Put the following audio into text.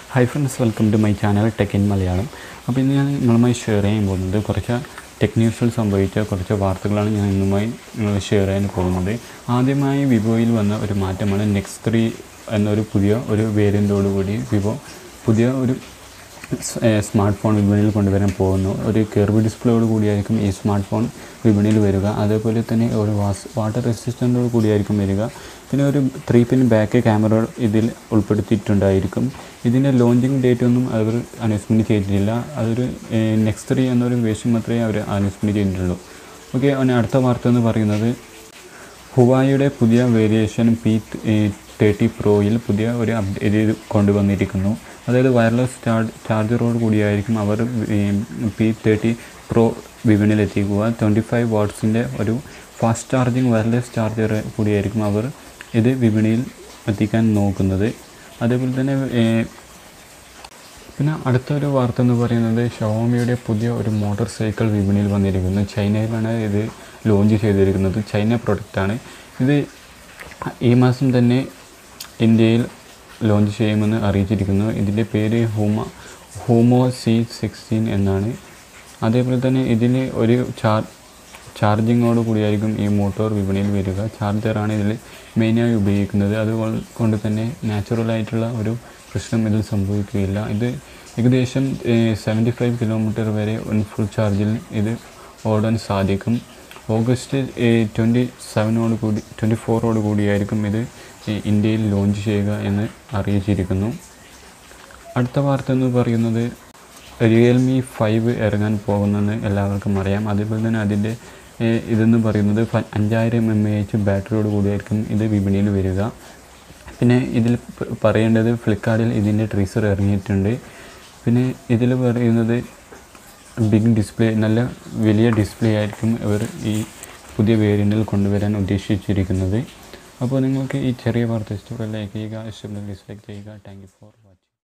hi friends welcome to my channel tech in Malayalam അപ്പോൾ ഇന്ന് ഞാൻ നിങ്ങളുമായി ഷെയർ ചെയ്യാൻ പോകുന്നത് കുറച്ച് ടെക് ന്യൂസിൽ സംഭവിച്ച കുറച്ച് വാർത്തകളാണ് ഞാൻ ഇന്നുമായി നിങ്ങൾ ഷെയർ ചെയ്യാൻ പോകുന്നത് ആദ്യമായി വിവോയിൽ വന്ന ഒരു മാറ്റമാണ് നെക്സ്റ്റ് ത്രീ എന്നൊരു പുതിയ ഒരു വേരിയൻ്റോടുകൂടി വിവോ പുതിയ ഒരു സ്മാർട്ട് ഫോൺ വിപണിയിൽ കൊണ്ടുവരാൻ പോകുന്നു ഒരു കെർവ് ഡിസ്പ്ലേയോട് കൂടിയായിരിക്കും ഈ സ്മാർട്ട് ഫോൺ വിപണിയിൽ വരിക അതേപോലെ തന്നെ ഒരു വാസ് വാട്ടർ റെസിസ്റ്റൻ്റോട് കൂടിയായിരിക്കും വരിക പിന്നെ ഒരു ത്രീ പിൻ ബാക്ക് ക്യാമറ ഇതിൽ ഉൾപ്പെടുത്തിയിട്ടുണ്ടായിരിക്കും ഇതിൻ്റെ ലോഞ്ചിങ് ഡേറ്റ് ഒന്നും അവർ അനൗൺസ്മെൻറ്റ് ചെയ്തിട്ടില്ല അതൊരു നെക്സ്റ്റ് ത്രീ എന്നൊരു വേഷം മാത്രമേ അവർ അനൗൺസ്മെൻറ്റ് ചെയ്തിട്ടുള്ളൂ ഓക്കെ അതിന് അടുത്ത വാർത്ത എന്ന് പറയുന്നത് ഹുവായുടെ പുതിയ വേരിയേഷൻ പി തേർട്ടി പ്രോയിൽ പുതിയ ഒരു അപ്ഡേറ്റ് കൊണ്ടുവന്നിരിക്കുന്നു അതായത് വയർലെസ് ചാർജ് ചാർജറോട് കൂടിയായിരിക്കും അവർ പി തേർട്ടി പ്രോ വിപണിയിൽ എത്തിക്കുക ട്വൻറ്റി ഫൈവ് വാട്ട്സിൻ്റെ ഒരു ഫാസ്റ്റ് ചാർജിങ് വയർലെസ് ചാർജർ കൂടിയായിരിക്കും അവർ ഇത് വിപണിയിൽ എത്തിക്കാൻ നോക്കുന്നത് അതേപോലെ തന്നെ ഏഹ്, പിന്നെ അടുത്തൊരു വാർത്ത എന്ന് പറയുന്നത് ഷവോമിയുടെ പുതിയ ഒരു മോട്ടോർ സൈക്കിൾ വിപണിയിൽ വന്നിരിക്കുന്നു ചൈനയിലാണ് ഇത് ലോഞ്ച് ചെയ്തിരിക്കുന്നത് ചൈന പ്രൊഡക്റ്റാണ് ഇത് ഈ മാസം തന്നെ ഇന്ത്യയിൽ ലോഞ്ച് ചെയ്യുമെന്ന് അറിയിച്ചിരിക്കുന്നു ഇതിൻ്റെ പേര് ഹൂമ ഹൂമോ സി സിക്സ്റ്റീൻ എന്നാണ് അതേപോലെ തന്നെ ഇതിന് ഒരു ചാർ ചാർജിങ്ങോട് കൂടിയായിരിക്കും ഈ മോട്ടോർ വിപണിയിൽ വരിക ചാർജറാണ് ഇതിൽ മെയിനായി ഉപയോഗിക്കുന്നത് അതുകൊണ്ട് തന്നെ നാച്ചുറലായിട്ടുള്ള ഒരു പ്രശ്നം ഇതിൽ സംഭവിക്കുകയില്ല ഇത് ഏകദേശം സെവൻറ്റി ഫൈവ് കിലോമീറ്റർ വരെ ഫുൾ ചാർജിൽ ഇത് ഓടാൻ സാധിക്കും ഓഗസ്റ്റ് ട്വൻറ്റി സെവനോട് കൂടി ട്വൻറ്റി ഫോറോട് കൂടിയായിരിക്കും ഇത് ഈ ഇന്ത്യയിൽ ലോഞ്ച് ചെയ്യുക എന്ന് അറിയിച്ചിരിക്കുന്നു അടുത്ത വാർത്ത എന്ന് പറയുന്നത് റിയൽമി ഫൈവ് ഇറങ്ങാൻ പോകുന്നെന്ന് എല്ലാവർക്കും അറിയാം അതേപോലെ തന്നെ അതിൻ്റെ ഏഹ്, ഇതെന്ന് പറയുന്നത് ഫ- അഞ്ചായിരം എം എ എച്ച് ബാറ്ററിയോട് കൂടിയായിരിക്കും ഇത് വിപണിയിൽ വരിക പിന്നെ ഇതിൽ പ- പറയേണ്ടത് ഫ്ലിപ്കാർട്ടിൽ ഇതിൻ്റെ ട്രീസർ ഇറങ്ങിയിട്ടുണ്ട് പിന്നെ ഇതിൽ പറയുന്നത് ബിഗ് ഡിസ്പ്ലേ നല്ല വലിയ ഡിസ്പ്ലേ ആയിരിക്കും ഇവർ ഈ പുതിയ വേരിയൻറ്റിൽ കൊണ്ടുവരാൻ ഉദ്ദേശിച്ചിരിക്കുന്നത് അപ്പോൾ നിങ്ങൾക്ക് ഈ ചെറിയ വാർത്ത ഇഷ്ടപ്പെട്ട ലൈക്ക് ചെയ്യുക ഇഷ്ടപ്പെട്ട ഡിസ്ലൈക്ക് ചെയ്യുക താങ്ക് യു ഫോർ